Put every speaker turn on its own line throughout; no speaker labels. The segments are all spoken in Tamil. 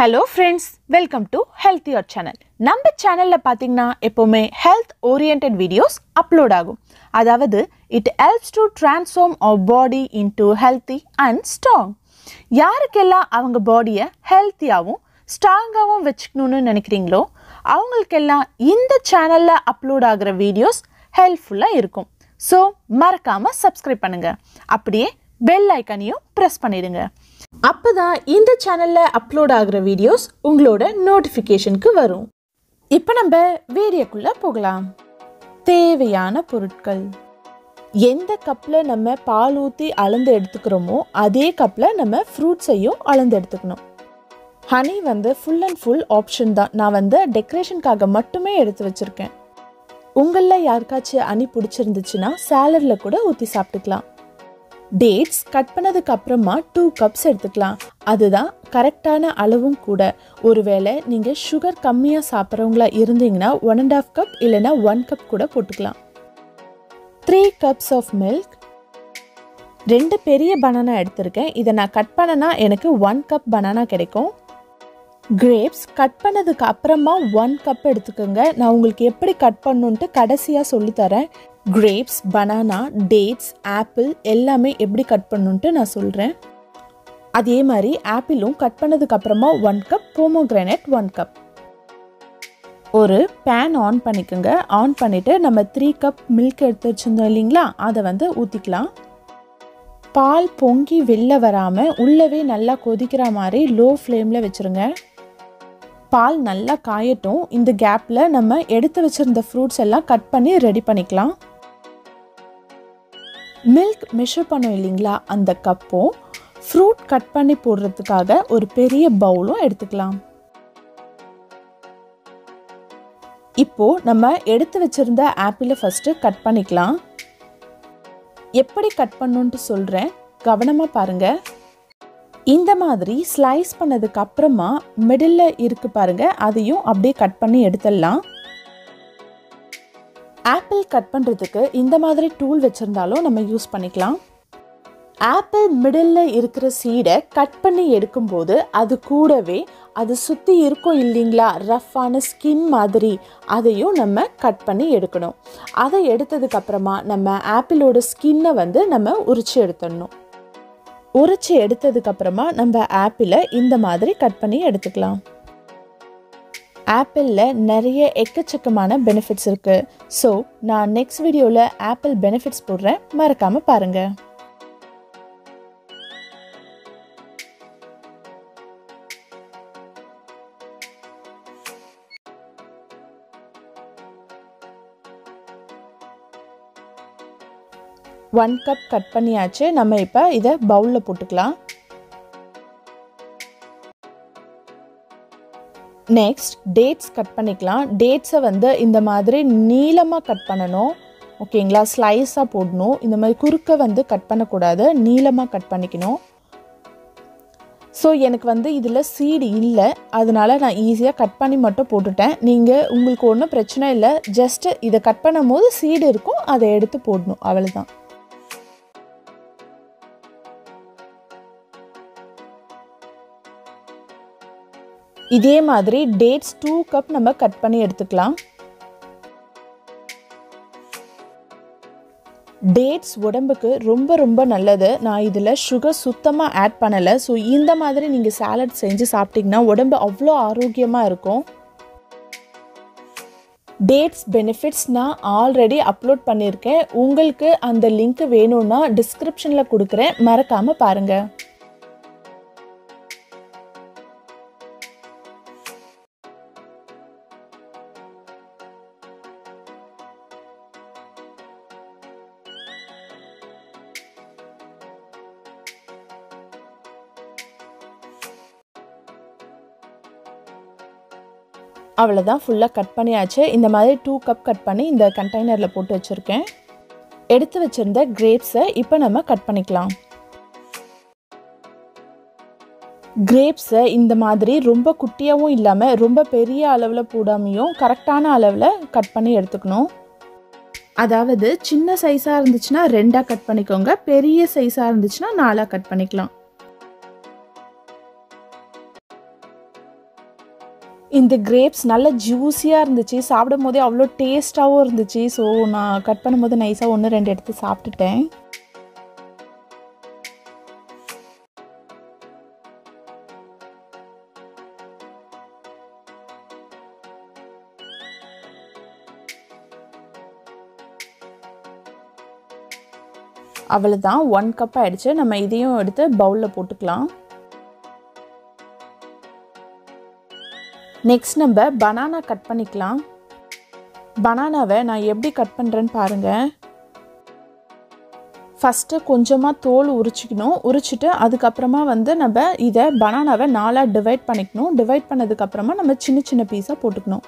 hello friends welcome to health your channel நம்ம சேனலில் பார்த்தீங்கன்னா எப்போவுமே ஹெல்த் ஓரியன்ட் வீடியோஸ் அப்லோட் ஆகும் அதாவது it helps to transform our body into healthy and strong யாருக்கெல்லாம் அவங்க பாடியை ஹெல்த்தியாகவும் ஸ்ட்ராங்காகவும் வச்சுக்கணும்னு நினைக்கிறீங்களோ அவங்களுக்கெல்லாம் இந்த சேனலில் அப்லோட் ஆகிற வீடியோஸ் ஹெல்ப்ஃபுல்லாக இருக்கும் ஸோ மறக்காமல் சப்ஸ்கிரைப் பண்ணுங்கள் அப்படியே பெல் ஐக்கனையும் ப்ரெஸ் பண்ணிடுங்க அப்போ தான் இந்த சேனலில் அப்லோட் ஆகிற வீடியோஸ் உங்களோட நோட்டிஃபிகேஷனுக்கு வரும் இப்போ நம்ம வீடியோக்குள்ளே போகலாம் தேவையான பொருட்கள் எந்த கப்பில் நம்ம பால் ஊற்றி அளந்து எடுத்துக்கிறோமோ அதே கப்பில் நம்ம ஃப்ரூட்ஸையும் அளந்து எடுத்துக்கணும் ஹனி வந்து ஃபுல் அண்ட் ஃபுல் ஆப்ஷன் தான் நான் வந்து டெக்கரேஷனுக்காக மட்டுமே எடுத்து வச்சுருக்கேன் உங்களில் யாருக்காச்சும் ஹனி பிடிச்சிருந்துச்சுன்னா சாலடில் கூட ஊற்றி சாப்பிட்டுக்கலாம் டேட்ஸ் கட் பண்ணதுக்கு அப்புறமா டூ கப்ஸ் எடுத்துக்கலாம் அதுதான் கரெக்டான அளவும் கூட ஒருவேளை நீங்கள் சுகர் கம்மியாக சாப்பிட்றவங்களா இருந்தீங்கன்னா ஒன் அண்ட் ஆஃப் கப் இல்லைன்னா ஒன் கப் கூட போட்டுக்கலாம் த்ரீ கப்ஸ் ஆஃப் மில்க் ரெண்டு பெரிய பனானா எடுத்திருக்கேன் இதை நான் கட் பண்ணனா எனக்கு ஒன் கப் பனானா கிடைக்கும் கிரேப்ஸ் கட் பண்ணதுக்கு அப்புறமா ஒன் கப் எடுத்துக்கோங்க நான் உங்களுக்கு எப்படி கட் பண்ணுன்ட்டு கடைசியாக சொல்லித்தரேன் கிரேப்ஸ் பனானா டேட்ஸ் ஆப்பிள் எல்லாமே எப்படி கட் பண்ணுன்ட்டு நான் சொல்கிறேன் அதே மாதிரி ஆப்பிளும் கட் பண்ணதுக்கு அப்புறமா one cup pomegranate one cup ஒரு பேன் ஆன் பண்ணிக்கோங்க ஆன் பண்ணிவிட்டு நம்ம த்ரீ கப் மில்க் எடுத்து வச்சுருந்தோம் இல்லைங்களா அதை வந்து ஊற்றிக்கலாம் பால் பொங்கி வெளில வராமல் உள்ளவே நல்லா கொதிக்கிற மாதிரி லோ ஃப்ளேமில் வச்சுருங்க பால் நல்லா காயட்டும் இந்த கேப்பில் நம்ம எடுத்து வச்சுருந்த ஃப்ரூட்ஸ் எல்லாம் கட் பண்ணி ரெடி பண்ணிக்கலாம் மில்க் மெஷர் பண்ணோம் இல்லைங்களா அந்த கப்பும் ஃப்ரூட் கட் பண்ணி போடுறதுக்காக ஒரு பெரிய பவுலும் எடுத்துக்கலாம் இப்போ நம்ம எடுத்து வச்சிருந்த ஆப்பிளை ஃபஸ்ட்டு கட் பண்ணிக்கலாம் எப்படி கட் பண்ணுன்ட்டு சொல்கிறேன் கவனமாக பாருங்கள் இந்த மாதிரி ஸ்லைஸ் பண்ணதுக்கு அப்புறமா மிடில் இருக்கு பாருங்க அதையும் அப்படியே கட் பண்ணி எடுத்துடலாம் ஆப்பிள் கட் பண்ணுறதுக்கு இந்த மாதிரி டூல் வச்சுருந்தாலும் நம்ம யூஸ் பண்ணிக்கலாம் ஆப்பிள் மிடில் இருக்கிற சீடை கட் பண்ணி எடுக்கும்போது அது கூடவே அது சுற்றி இருக்கும் இல்லைங்களா ரஃப்பான ஸ்கின் மாதிரி அதையும் நம்ம கட் பண்ணி எடுக்கணும் அதை எடுத்ததுக்கு அப்புறமா நம்ம ஆப்பிளோட ஸ்கின்னை வந்து நம்ம உரிச்சு எடுத்துடணும் உரிச்சு எடுத்ததுக்கு அப்புறமா நம்ம ஆப்பிளை இந்த மாதிரி கட் பண்ணி எடுத்துக்கலாம் ஆப்பிளில் நிறைய எக்கச்சக்கமான பெனிஃபிட்ஸ் இருக்குது ஸோ நான் நெக்ஸ்ட் வீடியோவில் ஆப்பிள் பெனிஃபிட்ஸ் போடுறேன் மறக்காமல் பாருங்கள் ஒன் கப் கட் பண்ணியாச்சு நம்ம இப்போ இதை பவுலில் போட்டுக்கலாம் நெக்ஸ்ட் டேட்ஸ் கட் பண்ணிக்கலாம் டேட்ஸை வந்து இந்த மாதிரி நீளமாக கட் பண்ணணும் ஓகேங்களா ஸ்லைஸாக போடணும் இந்த மாதிரி குறுக்க வந்து கட் பண்ணக்கூடாது நீளமாக கட் பண்ணிக்கணும் ஸோ எனக்கு வந்து இதில் சீடு இல்லை அதனால நான் ஈஸியாக கட் பண்ணி மட்டும் போட்டுட்டேன் நீங்கள் உங்களுக்கு ஒன்றும் பிரச்சனை இல்லை ஜஸ்ட்டு இதை கட் பண்ணும் போது சீடு இருக்கும் அதை எடுத்து போடணும் அவ்வளோதான் இதே மாதிரி டேட்ஸ் டூ கப் நம்ம கட் பண்ணி எடுத்துக்கலாம் டேட்ஸ் உடம்புக்கு ரொம்ப ரொம்ப நல்லது நான் இதில் சுகர் சுத்தமாக ஆட் பண்ணலை ஸோ இந்த மாதிரி நீங்கள் சாலட் செஞ்சு சாப்பிட்டிங்கன்னா உடம்பு அவ்வளோ ஆரோக்கியமாக இருக்கும் டேட்ஸ் பெனிஃபிட்ஸ் நான் ஆல்ரெடி அப்லோட் பண்ணியிருக்கேன் உங்களுக்கு அந்த லிங்க் வேணும்னா டிஸ்கிரிப்ஷனில் கொடுக்குறேன் மறக்காமல் பாருங்கள் அவ்வளோதான் ஃபுல்லாக கட் பண்ணியாச்சு இந்த மாதிரி டூ கப் கட் பண்ணி இந்த கண்டெய்னரில் போட்டு வச்சுருக்கேன் எடுத்து வச்சுருந்த கிரேப்ஸை இப்போ நம்ம கட் பண்ணிக்கலாம் கிரேப்ஸை இந்த மாதிரி ரொம்ப குட்டியாகவும் இல்லாமல் ரொம்ப பெரிய அளவில் போடாமையும் கரெக்டான அளவில் கட் பண்ணி எடுத்துக்கணும் அதாவது சின்ன சைஸாக இருந்துச்சுன்னா ரெண்டாக கட் பண்ணிக்கோங்க பெரிய சைஸாக இருந்துச்சுன்னா நாலாக கட் பண்ணிக்கலாம் இந்த கிரேப்ஸ் நல்ல ஜூஸியாக இருந்துச்சு சாப்பிடும் போதே அவ்வளோ டேஸ்ட்டாகவும் இருந்துச்சு ஸோ நான் கட் பண்ணும்போது நைஸாக ஒன்று ரெண்டு எடுத்து சாப்பிட்டுட்டேன் அவ்வளோதான் ஒன் கப் ஆயிடுச்சு நம்ம இதையும் எடுத்து பவுலில் போட்டுக்கலாம் நெக்ஸ்ட் நம்ம பனானா கட் பண்ணிக்கலாம் பனானாவை நான் எப்படி கட் பண்ணுறேன்னு பாருங்கள் ஃபஸ்ட்டு கொஞ்சமாக தோல் உரிச்சிக்கணும் உரிச்சிட்டு அதுக்கப்புறமா வந்து நம்ம இதை பனானாவை நாலாக டிவைட் பண்ணிக்கணும் டிவைட் பண்ணதுக்கப்புறமா நம்ம சின்ன சின்ன பீஸாக போட்டுக்கணும்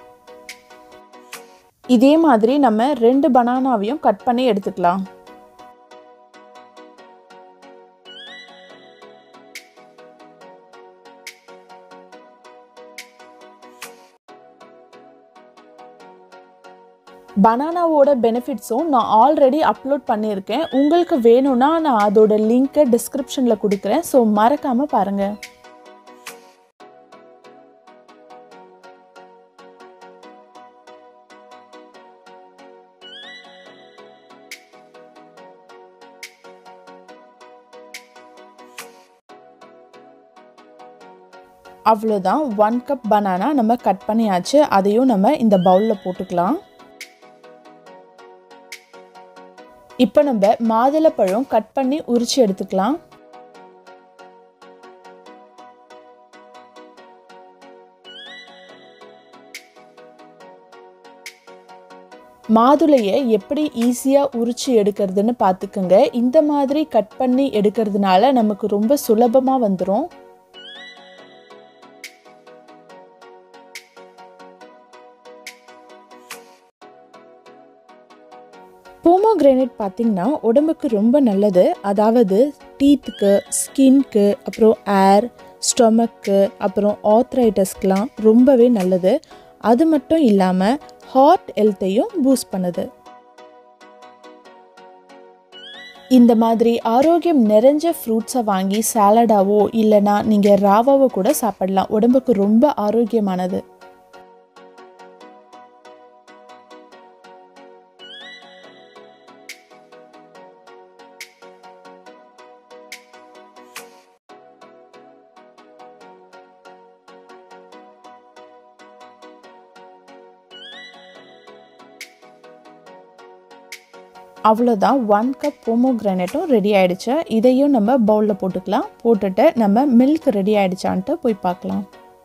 இதே மாதிரி நம்ம ரெண்டு பனானாவையும் கட் பண்ணி எடுத்துக்கலாம் பனானாவோட பெனிஃபிட்ஸும் நான் ஆல்ரெடி அப்லோட் பண்ணியிருக்கேன் உங்களுக்கு வேணும்னா நான் அதோட லிங்க்கை டிஸ்கிரிப்ஷனில் கொடுக்குறேன் ஸோ மறக்காமல் பாருங்கள் அவ்வளோதான் ஒன் கப் பனானா நம்ம கட் பண்ணியாச்சு அதையும் நம்ம இந்த பவுலில் போட்டுக்கலாம் இப்போ நம்ம மாதுளப்பழம் கட் பண்ணி உரிச்சு எடுத்துக்கலாம் மாதுளையை எப்படி ஈஸியாக உரிச்சு எடுக்கிறதுன்னு பார்த்துக்குங்க இந்த மாதிரி கட் பண்ணி எடுக்கிறதுனால நமக்கு ரொம்ப சுலபமாக வந்துடும் போமோகிரானேட் பார்த்திங்கன்னா உடம்புக்கு ரொம்ப நல்லது அதாவது டீத்துக்கு ஸ்கின்க்கு அப்புறம் ஏர் ஸ்டொமக்கு அப்புறம் ஆத்ரைட்டஸ்க்கெலாம் ரொம்பவே நல்லது அது மட்டும் இல்லாமல் ஹார்ட் ஹெல்த்தையும் பூஸ்ட் பண்ணுது இந்த மாதிரி ஆரோக்கியம் நிறைஞ்ச ஃப்ரூட்ஸை வாங்கி சாலடாவோ இல்லைனா நீங்கள் ராவாவோ கூட சாப்பிடலாம் உடம்புக்கு ரொம்ப ஆரோக்கியமானது அவ்வளோதான் ஒன் கப் போமோகிரானேட்டும் ரெடி ஆயிடுச்சு இதையும் நம்ம பவுலில் போட்டுக்கலாம் போட்டுட்டு நம்ம மில்க் ரெடி ஆயிடுச்சான்ட்டு போய் பார்க்கலாம்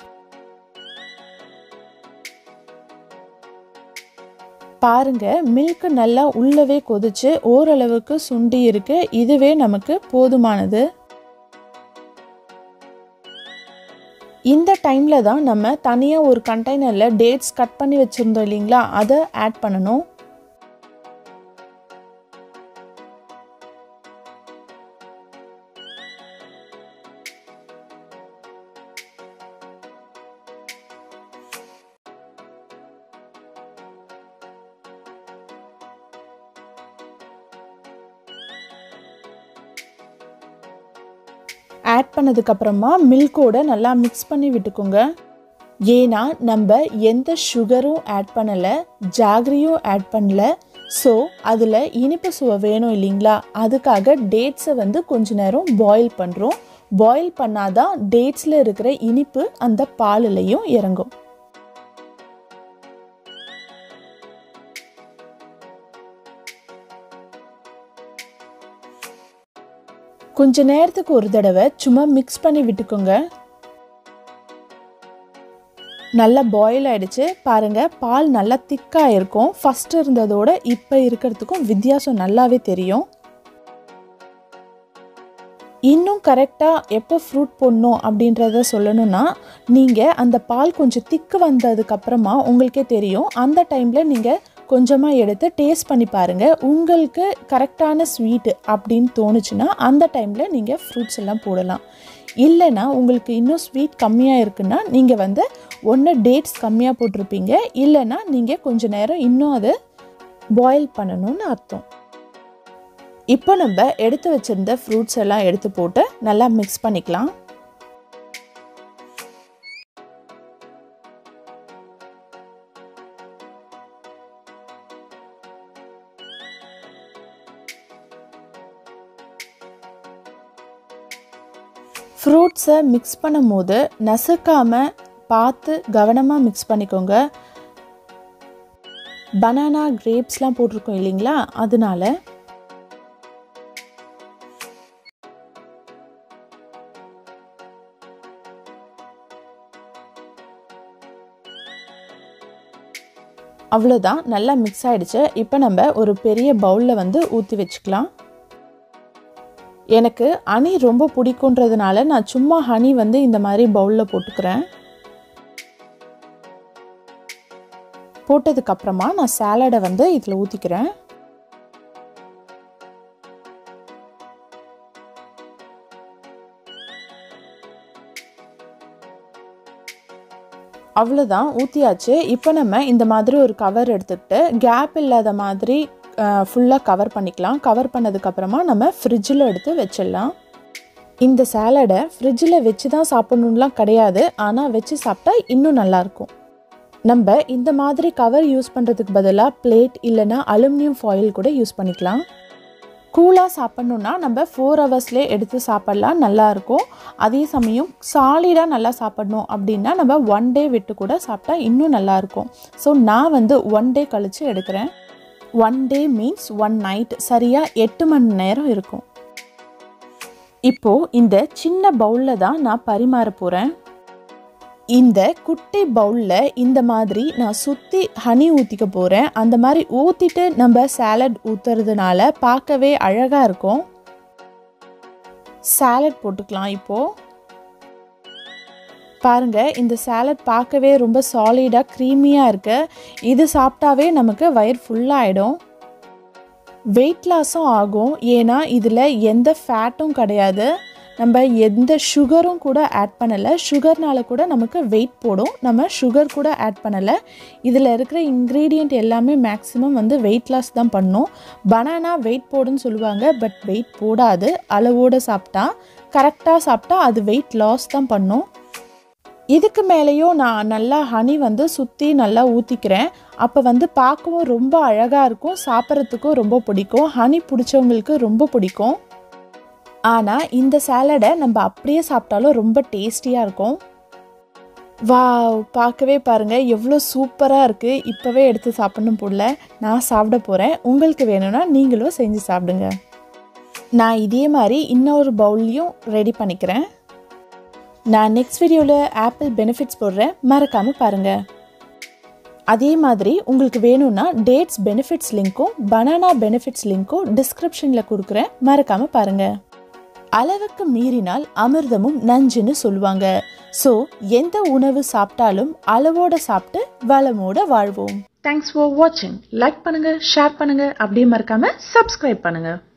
பாருங்க மில்க் நல்லா உள்ளவே கொதிச்சு ஓரளவுக்கு சுண்டி இருக்கு இதுவே நமக்கு போதுமானது இந்த டைமில் தான் நம்ம தனியாக ஒரு கண்டெய்னரில் டேட்ஸ் கட் பண்ணி வச்சுருந்தோம் இல்லைங்களா அதை ஆட் பண்ணணும் ஆட் பண்ணதுக்கப்புறமா மில்கோட நல்லா மிக்ஸ் பண்ணி விட்டுக்கோங்க ஏன்னா நம்ம எந்த சுகரும் ஆட் பண்ணலை ஜாகரியும் ஆட் பண்ணல ஸோ அதில் இனிப்பு சுவை வேணும் இல்லைங்களா அதுக்காக டேட்ஸை வந்து கொஞ்ச நேரம் பாயில் பண்ணுறோம் பாயில் பண்ணாதான் டேட்ஸில் இருக்கிற இனிப்பு அந்த பாலுலையும் இறங்கும் கொஞ்ச நேரத்துக்கு ஒரு தடவை சும்மா மிக்ஸ் பண்ணி விட்டுக்கோங்க நல்லா பாயில் ஆயிடுச்சு பாருங்க பால் நல்லா திக்காக இருக்கும் ஃபர்ஸ்ட் இருந்ததோட இப்போ இருக்கிறதுக்கும் வித்தியாசம் நல்லாவே தெரியும் இன்னும் கரெக்டாக எப்போ ஃப்ரூட் போடணும் அப்படின்றத சொல்லணும்னா நீங்கள் அந்த பால் கொஞ்சம் திக்கு வந்ததுக்கப்புறமா உங்களுக்கே தெரியும் அந்த டைமில் நீங்கள் கொஞ்சமாக எடுத்து டேஸ்ட் பண்ணி பாருங்கள் உங்களுக்கு கரெக்டான ஸ்வீட்டு அப்படின்னு தோணுச்சுன்னா அந்த டைமில் நீங்கள் ஃப்ரூட்ஸ் எல்லாம் போடலாம் இல்லைன்னா உங்களுக்கு இன்னும் ஸ்வீட் கம்மியாக இருக்குன்னா நீங்கள் வந்து ஒன்று டேட்ஸ் கம்மியாக போட்டிருப்பீங்க இல்லைன்னா நீங்கள் கொஞ்ச நேரம் இன்னும் அதை பாயில் பண்ணணும்னு அர்த்தம் இப்போ நம்ம எடுத்து வச்சிருந்த ஃப்ரூட்ஸ் எல்லாம் எடுத்து போட்டு நல்லா மிக்ஸ் பண்ணிக்கலாம் ஃப்ரூட்ஸை மிக்ஸ் பண்ணும் போது நசுக்காமல் பார்த்து கவனமாக மிக்ஸ் பண்ணிக்கோங்க பனானா கிரேப்ஸ்லாம் போட்டிருக்கோம் இல்லைங்களா அதனால அவ்வளோதான் நல்லா மிக்ஸ் ஆகிடுச்சு இப்போ நம்ம ஒரு பெரிய பவுலில் வந்து ஊற்றி வச்சுக்கலாம் எனக்கு ஹனி ரொம்ப பிடிக்குன்றதுனால நான் சும்மா ஹனி வந்து இந்த மாதிரி பவுலில் போட்டுக்கிறேன் போட்டதுக்கப்புறமா நான் சேலடை வந்து இதில் ஊற்றிக்கிறேன் அவ்வளோதான் ஊற்றியாச்சு இப்போ நம்ம இந்த மாதிரி ஒரு கவர் எடுத்துக்கிட்டு கேப் இல்லாத மாதிரி ஃபுல்லாக கவர் பண்ணிக்கலாம் கவர் பண்ணதுக்கப்புறமா நம்ம ஃப்ரிட்ஜில் எடுத்து வச்சிடலாம் இந்த சேலடை ஃப்ரிட்ஜில் வச்சு தான் சாப்பிட்ணுன்லாம் கிடையாது ஆனால் வச்சு சாப்பிட்டா இன்னும் நல்லாயிருக்கும் நம்ம இந்த மாதிரி கவர் யூஸ் பண்ணுறதுக்கு பதிலாக பிளேட் இல்லைன்னா அலுமினியம் ஃபாயில் கூட யூஸ் பண்ணிக்கலாம் கூலாக சாப்பிட்ணுன்னா நம்ம ஃபோர் ஹவர்ஸ்லேயே எடுத்து சாப்பிட்லாம் நல்லாயிருக்கும் அதே சமயம் சாலிடாக நல்லா சாப்பிட்ணும் அப்படின்னா நம்ம ஒன் டே விட்டு கூட சாப்பிட்டா இன்னும் நல்லாயிருக்கும் ஸோ நான் வந்து ஒன் டே கழித்து எடுக்கிறேன் one day means one night சரியாக எட்டு மணி நேரம் இருக்கும் இப்போது இந்த சின்ன பவுலில் தான் நான் பரிமாற போகிறேன் இந்த குட்டி பவுலில் இந்த மாதிரி நான் சுற்றி ஹனி ஊற்றிக்க போகிறேன் அந்த மாதிரி ஊற்றிட்டு நம்ம சாலட் ஊற்றுறதுனால பார்க்கவே அழகாக இருக்கும் சாலட் போட்டுக்கலாம் இப்போது பாருங்க இந்த சாலட் பார்க்கவே ரொம்ப சாலிடாக க்ரீமியாக இருக்கு இது சாப்பிட்டாவே நமக்கு வயிறு ஃபுல்லாகிடும் வெயிட் லாஸும் ஆகும் ஏன்னா இதில் எந்த ஃபேட்டும் கிடையாது நம்ம எந்த சுகரும் கூட ஆட் பண்ணலை சுகர்னால கூட நமக்கு வெயிட் போடும் நம்ம சுகர் கூட ஆட் பண்ணலை இதில் இருக்கிற இன்க்ரீடியண்ட் எல்லாமே மேக்ஸிமம் வந்து வெயிட் லாஸ் தான் பண்ணும் பனானா வெயிட் போடுன்னு சொல்லுவாங்க பட் வெயிட் போடாது அளவோடு சாப்பிட்டா கரெக்டாக சாப்பிட்டா அது வெயிட் லாஸ் தான் பண்ணும் இதுக்கு மேலேயும் நான் நல்லா ஹனி வந்து சுற்றி நல்லா ஊற்றிக்கிறேன் அப்போ வந்து பார்க்கவும் ரொம்ப அழகாக இருக்கும் சாப்பிட்றதுக்கும் ரொம்ப பிடிக்கும் ஹனி பிடிச்சவங்களுக்கு ரொம்ப பிடிக்கும் ஆனால் இந்த சேலடை நம்ம அப்படியே சாப்பிட்டாலும் ரொம்ப டேஸ்டியாக இருக்கும் வா பார்க்கவே பாருங்கள் எவ்வளோ சூப்பராக இருக்குது இப்போவே எடுத்து சாப்பிடணும் போடல நான் சாப்பிட போகிறேன் உங்களுக்கு வேணும்னா நீங்களும் செஞ்சு சாப்பிடுங்க நான் இதே மாதிரி இன்னொரு பவுல்லையும் ரெடி பண்ணிக்கிறேன் நான் நெக்ஸ்ட் வீடியோவில் ஆப்பிள் பெனிஃபிட்ஸ் போடுறேன் மறக்காமல் பாருங்கள் அதே மாதிரி உங்களுக்கு வேணும்னா டேட்ஸ் பெனிஃபிட்ஸ் லிங்க்கும் பனானா பெனிஃபிட்ஸ் லிங்க்கும் டிஸ்கிரிப்ஷனில் கொடுக்குறேன் மறக்காமல் பாருங்கள் அளவுக்கு மீறினால் அமிர்தமும் நஞ்சுன்னு சொல்லுவாங்க ஸோ எந்த உணவு சாப்பிட்டாலும் அளவோட சாப்பிட்டு வளமோட வாழ்வோம் தேங்க்ஸ் ஃபார் வாட்சிங் லைக் பண்ணுங்க ஷேர் பண்ணுங்க அப்படியே மறக்காம சப்ஸ்கிரைப் பண்ணுங்க